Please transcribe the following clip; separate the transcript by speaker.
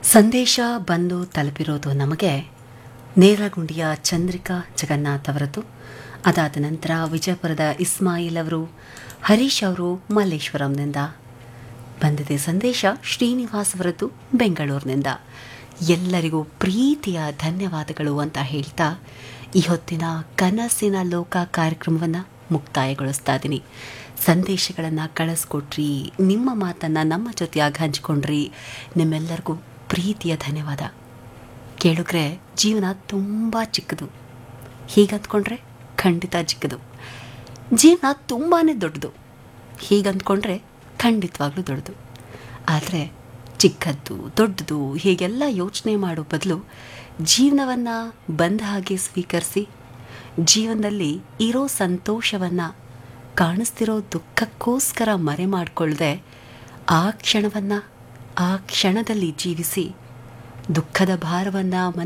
Speaker 1: ಸಂದೇಶ ಬಂದು ತಲುಪಿರೋದು ನಮಗೆ ನೇರಗುಂಡಿಯ ಚಂದ್ರಿಕಾ ಜಗನ್ನಾಥ್ ಅವರದ್ದು ಅದಾದ ನಂತರ ವಿಜಯಪುರದ ಇಸ್ಮಾಯಿಲ್ ಅವರು ಹರೀಶ್ ಅವರು ಮಲ್ಲೇಶ್ವರಂನಿಂದ ಬಂದಿದೆ ಸಂದೇಶ ಶ್ರೀನಿವಾಸ್ ಅವರದ್ದು ಬೆಂಗಳೂರಿನಿಂದ ಎಲ್ಲರಿಗೂ ಪ್ರೀತಿಯ ಧನ್ಯವಾದಗಳು ಅಂತ ಹೇಳ್ತಾ ಈ ಹೊತ್ತಿನ ಕನಸಿನ ಲೋಕ ಕಾರ್ಯಕ್ರಮವನ್ನು ಮುಕ್ತಾಯಗೊಳಿಸ್ತಾ ಇದ್ದೀನಿ ಸಂದೇಶಗಳನ್ನು ಕಳಿಸ್ಕೊಟ್ರಿ ನಿಮ್ಮ ಮಾತನ್ನು ನಮ್ಮ ಜೊತೆಯಾಗಿ ಹಂಚಿಕೊಂಡ್ರಿ ನಿಮ್ಮೆಲ್ಲರಿಗೂ ಪ್ರೀತಿಯ ಧನ್ಯವಾದ ಕೇಳಿದ್ರೆ ಜೀವನ ತುಂಬ ಚಿಕ್ಕದು ಹೀಗಂದ್ಕೊಂಡ್ರೆ ಖಂಡಿತ ಚಿಕ್ಕದು ಜೀವನ ತುಂಬಾ ದೊಡ್ಡದು ಹೀಗಂದ್ಕೊಂಡ್ರೆ ಖಂಡಿತವಾಗ್ಲೂ ದೊಡ್ಡದು ಆದರೆ ಚಿಕ್ಕದ್ದು ದೊಡ್ಡದು ಹೀಗೆಲ್ಲ ಯೋಚನೆ ಮಾಡೋ ಬದಲು ಜೀವನವನ್ನು ಬಂದ ಹಾಗೆ ಸ್ವೀಕರಿಸಿ ಜೀವನದಲ್ಲಿ ಇರೋ ಸಂತೋಷವನ್ನು ಕಾಣಿಸ್ತಿರೋ ದುಃಖಕ್ಕೋಸ್ಕರ ಮರೆ ಮಾಡಿಕೊಳ್ಳದೆ ಆ ಕ್ಷಣವನ್ನು ಆ ಕ್ಷಣದಲ್ಲಿ ಜೀವಿಸಿ ದುಃಖದ ಭಾರವನ್ನು